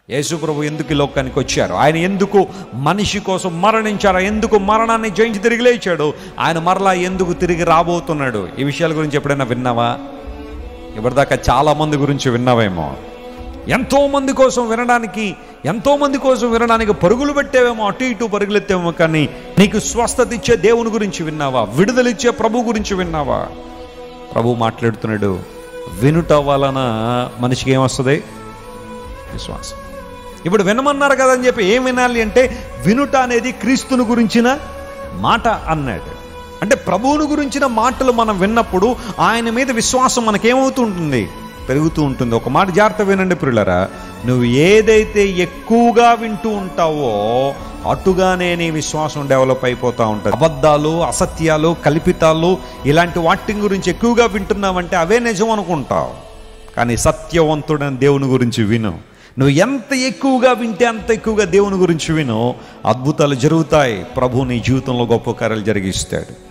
యేసు ప్రభు ఎందుకు ఈ లోకానికి వచ్చారు ఆయన ఎందుకు మనిషి కోసం మరణించారు ఎందుకు మరణాన్ని జయించి తిరిగి లేచాడు ఆయన మరలా ఎందుకు తిరిగి రాబోతున్నాడు ఈ విషయాల గురించి ఎప్పుడైనా విన్నావా ఇప్పటిదాకా చాలా మంది గురించి విన్నావేమో ఎంతో మంది కోసం వినడానికి ఎంతో మంది కోసం వినడానికి పరుగులు పెట్టేవేమో అటు ఇటు పరుగులెత్తేమో కానీ నీకు స్వస్థత ఇచ్చే దేవుని గురించి విన్నావా విడుదలిచ్చే ప్రభు గురించి విన్నావా ప్రభు మాట్లాడుతున్నాడు వినుట వలన మనిషికి ఏమొస్తుంది విశ్వాసం ఇప్పుడు వినమన్నారు కదా అని చెప్పి ఏం వినాలి అంటే వినుట అనేది క్రీస్తుని గురించిన మాట అన్నాడు అంటే ప్రభువుని గురించిన మాటలు మనం విన్నప్పుడు ఆయన మీద విశ్వాసం మనకేమవుతూ ఉంటుంది పెరుగుతూ ఉంటుంది ఒక మాట జాగ్రత్త వినండి ప్రియులరా నువ్వు ఏదైతే ఎక్కువగా వింటూ ఉంటావో అటుగానే నీ విశ్వాసం డెవలప్ అయిపోతూ ఉంటుంది అబద్ధాలు అసత్యాలు కల్పితాలు ఇలాంటి వాటి గురించి ఎక్కువగా వింటున్నావంటే అవే నిజం అనుకుంటావు కానీ సత్యవంతుడని దేవుని గురించి విను నువ్వు ఎంత ఎక్కువగా వింటే అంత ఎక్కువగా దేవుని గురించి విను అద్భుతాలు జరుగుతాయి ప్రభు నీ జీవితంలో గొప్ప కార్యాలు జరిగిస్తాడు